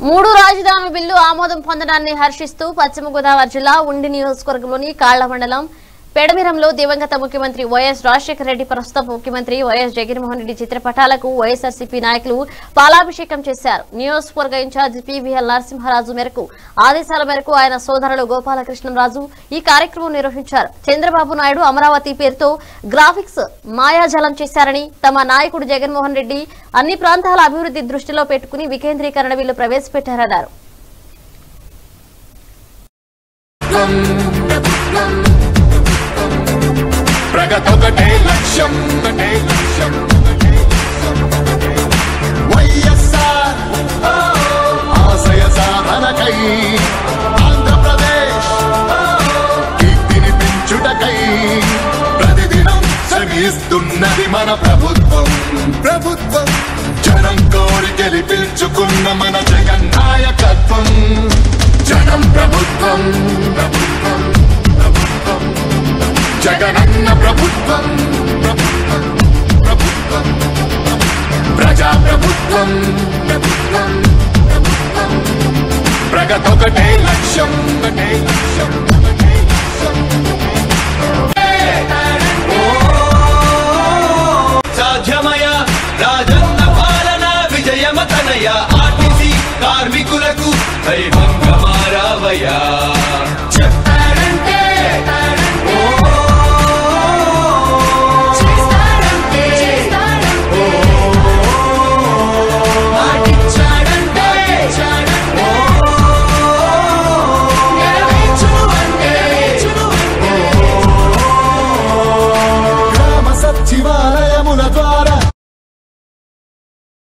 మూడు రాజధానుల బిల్లు ఆమోదం పొందడాన్ని హర్షిస్తూ పశ్చిమ గోదావరి జిల్లా ఉండి నియోజకవర్గంలోని కాళ్ల మండలం పెడమిరంలో దివంగత ముఖ్యమంత్రి వైఎస్ రాజశేఖర రెడ్డి ప్రస్తుత ముఖ్యమంత్రి వైఎస్ జగన్మోహన్ రెడ్డి చిత్రపటాలకు వైఎస్ఆర్సీపీ నాయకులు పాలాభిషేకం చేశారు నియోజకవర్గ ఇన్ఛార్జ్ పివిఎల్ నరసింహరాజు మేరకు ఆదేశాల మేరకు ఆయన సోదరులు గోపాలకృష్ణరాజు ఈ కార్యక్రమం నిర్వహించారు చంద్రబాబు నాయుడు అమరావతి పేరుతో గ్రాఫిక్స్ మాయాజాలం చేశారని తమ నాయకుడు జగన్మోహన్ రెడ్డి అన్ని ప్రాంతాల అభివృద్ధి దృష్టిలో పెట్టుకుని వికేంద్రీకరణ బిల్లు ప్రవేశపెట్టారన్నారు ప్రగతొకటే లక్ష్యం ఒకటే లక్ష్యం ఒకటే లక్ష్యం. వైఎస్ఆర్ ఓ, ఆశయ సాధనకై ఆంధ్రప్రదేశ్ ఓ, కీర్తిని పెంచుటకై ప్రతిదినం శ్రమిస్తున్నది మన ప్రభుత్వం ప్రభుత్వం జనం కోరి గెలిపించుకున్న మన జగన్ నాయకత్వం జనం ప్రభుత్వం ప్రభుత్వం ప్రభుత్వం జగనన్న ప్రభుత్వం ప్రభుత్వం ప్రభుత్వం ప్రజా ప్రభుత్వం ప్రభుత్వం ప్రభుత్వం ప్రగతొకటే లక్ష్యం ఒకటే లక్ష్యం ఒకటే లక్ష్యం సాధ్యమయ రాజన్న పాలన విజయమతనయ ఆర్టీసీ కార్మికులకు దైవంగా మారావయ్యా చెత్త